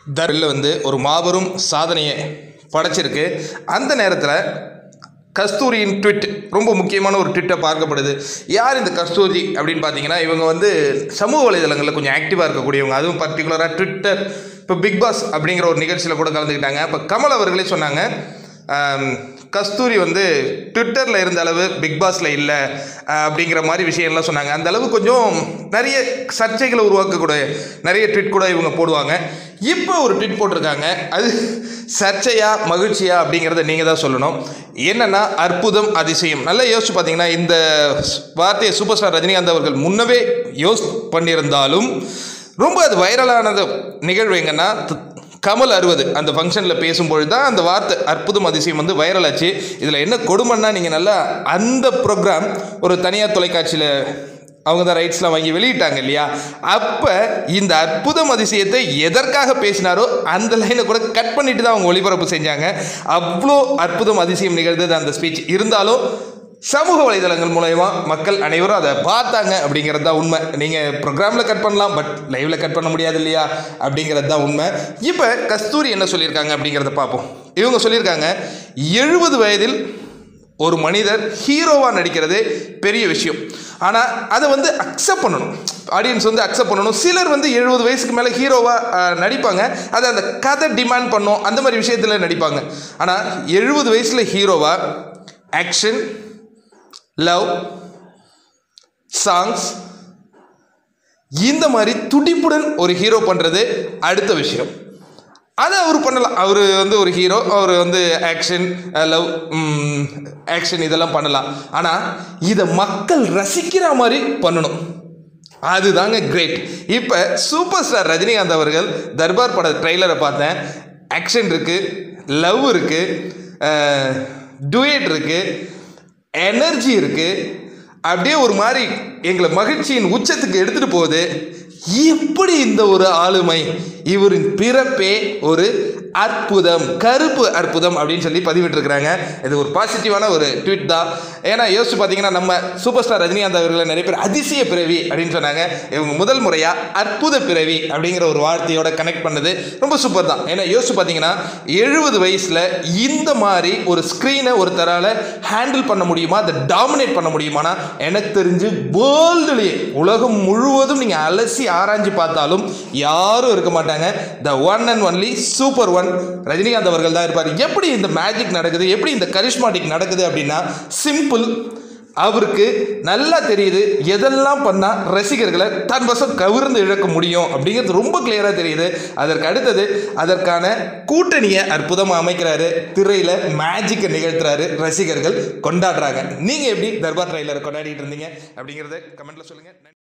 தரில் வந்து ஒரு மாபெரும் சாதனையை படைச்சிருக்கு அந்த நேரத்தில் கஸ்தூரியின் ட்விட் ரொம்ப முக்கியமான ஒரு ட்விட்டை பார்க்கப்படுது யார் இந்த கஸ்தூரி அப்படின்னு பார்த்தீங்கன்னா இவங்க வந்து சமூக வலைதளங்களில் கொஞ்சம் ஆக்டிவாக இருக்கக்கூடியவங்க அதுவும் பர்டிகுலராக ட்விட்டர் இப்போ பிக் பாஸ் அப்படிங்கிற ஒரு நிகழ்ச்சியில் கூட கலந்துக்கிட்டாங்க இப்போ கமல் அவர்களே சொன்னாங்க ஆம், கஸ்தூரி வந்து ட்விட்டரில் இருந்த அளவு பிக் பாஸில் இல்லை அப்படிங்கிற மாதிரி விஷயம்லாம் சொன்னாங்க அந்த அளவு கொஞ்சம் நிறைய சர்ச்சைகளை உருவாக்கக்கூடிய நிறைய ட்விட் கூட இவங்க போடுவாங்க இப்போ ஒரு ட்விட் போட்டிருக்காங்க அது சர்ச்சையா மகிழ்ச்சியா அப்படிங்கிறத நீங்கள் தான் சொல்லணும் என்னன்னா அற்புதம் அதிசயம் நல்லா யோசிச்சு பார்த்தீங்கன்னா இந்த வார்த்தையை சூப்பர் ஸ்டார் ரஜினிகாந்த் அவர்கள் முன்னவே யோஸ் பண்ணியிருந்தாலும் ரொம்ப அது வைரலானது நிகழ்வு எங்கன்னா த- கமல் அறுபது அந்த ஃபங்க்ஷனில் பேசும்பொழுது தான் அந்த வார்த்தை அற்புதம் அதிசயம் வந்து வைரல் ஆச்சு இதில் என்ன கொடுமைன்னா நீங்கள் நல்லா அந்த ப்ரோக்ராம் ஒரு தனியார் தொலைக்காட்சியில் அவங்க தான் ரைட்ஸ்லாம் வாங்கி வெளியிட்டாங்க இல்லையா அப்போ இந்த அற்புதம் அதிசயத்தை எதற்காக பேசினாரோ அந்த லைனை கூட கட் பண்ணிட்டு தான் அவங்க ஒளிபரப்பு செஞ்சாங்க அவ்வளோ அற்புதம் அதிசயம் நிகழ்ந்தது அந்த ஸ்பீச் இருந்தாலும் சமூக வலைதளங்கள் மூலயமா மக்கள் அனைவரும் அதை பார்த்தாங்க அப்படிங்கிறது தான் உண்மை நீங்கள் ப்ரோக்ராமில் கட் பண்ணலாம் பட் லைவில் கட் பண்ண முடியாது இல்லையா அப்படிங்கிறது தான் உண்மை இப்போ கஸ்தூரி என்ன சொல்லியிருக்காங்க அப்படிங்கிறத பார்ப்போம் இவங்க சொல்லியிருக்காங்க எழுபது வயதில் ஒரு மனிதர் ஹீரோவாக நடிக்கிறது பெரிய விஷயம் ஆனால் அதை வந்து அக்செப்ட் பண்ணணும் ஆடியன்ஸ் வந்து அக்செப்ட் பண்ணணும் சிலர் வந்து எழுபது வயசுக்கு மேலே ஹீரோவாக நடிப்பாங்க அதை அந்த கதை டிமாண்ட் பண்ணும் அந்த மாதிரி விஷயத்தில் நடிப்பாங்க ஆனால் எழுபது வயசில் ஹீரோவாக ஆக்ஷன் லவ் சாங்ஸ் இந்த மாதிரி துடிப்புடன் ஒரு ஹீரோ பண்ணுறது அடுத்த விஷயம் அதை அவர் பண்ணலாம் அவர் வந்து ஒரு ஹீரோ அவர் வந்து ஆக்ஷன் லவ் ஆக்ஷன் இதெல்லாம் பண்ணலாம் ஆனால் இதை மக்கள் ரசிக்கிற மாதிரி பண்ணணும் அதுதாங்க கிரேட் இப்போ சூப்பர் ஸ்டார் ரஜினிகாந்த் அவர்கள் தர்பார் பட ட்ரெய்லரை பார்த்தேன் ஆக்ஷன் இருக்குது லவ் இருக்குது டூயட் இருக்குது எனர்ஜி இருக்குது அப்படியே ஒரு மாதிரி எங்களை மகிழ்ச்சியின் உச்சத்துக்கு எடுத்துகிட்டு போகுது எப்படி இந்த ஒரு ஆளுமை இவரின் பிறப்பே ஒரு அற்புதம் கருப்பு அற்புதம் அப்படின்னு சொல்லி பதிவிட்டிருக்கிறாங்க இது ஒரு பாசிட்டிவான ஒரு ட்வீட் தான் ஏன்னா யோசிச்சு பார்த்தீங்கன்னா நம்ம சூப்பர் ஸ்டார் ரஜினிகாந்த் அவர்களை நிறைய பேர் அதிசய பிறவி அப்படின்னு சொன்னாங்க இவங்க முதல் முறையாக அற்புத பிறவி அப்படிங்கிற ஒரு வார்த்தையோட கனெக்ட் பண்ணது ரொம்ப சூப்பர் தான் ஏன்னா யோசிச்சு பார்த்தீங்கன்னா எழுபது வயசில் இந்த மாதிரி ஒரு ஸ்க்ரீனை ஒரு தரால ஹேண்டில் பண்ண முடியுமா அதை டாமினேட் பண்ண முடியுமானா எனக்கு தெரிஞ்சு வேர்ல்டுலேயே உலகம் முழுவதும் நீங்கள் அலசி ஆராய்ஞ்சு பார்த்தாலும் யாரும் இருக்க மாட்டாங்க the one and only super one Rajinikanth அவர்கள் தான் இருப்பார் எப்படி இந்த மேஜிக் நடக்குது எப்படி இந்த கரிஷ்மாட்டிக் நடக்குது அப்படின்னா சிம்பிள் அவருக்கு நல்லா தெரியுது எதெல்லாம் பண்ணால் ரசிகர்களை தன் வசம் கவிர்ந்து இழக்க முடியும் அப்படிங்கிறது ரொம்ப கிளியராக தெரியுது அதற்கு அடுத்தது அதற்கான கூட்டணியை அற்புதமாக அமைக்கிறாரு திரையில் மேஜிக்கை நிகழ்த்துறாரு ரசிகர்கள் கொண்டாடுறாங்க நீங்கள் எப்படி தர்பார் ட்ரைலரை கொண்டாடிட்டு இருந்தீங்க அப்படிங்கிறத கமெண்ட்டில் சொல்லுங்கள்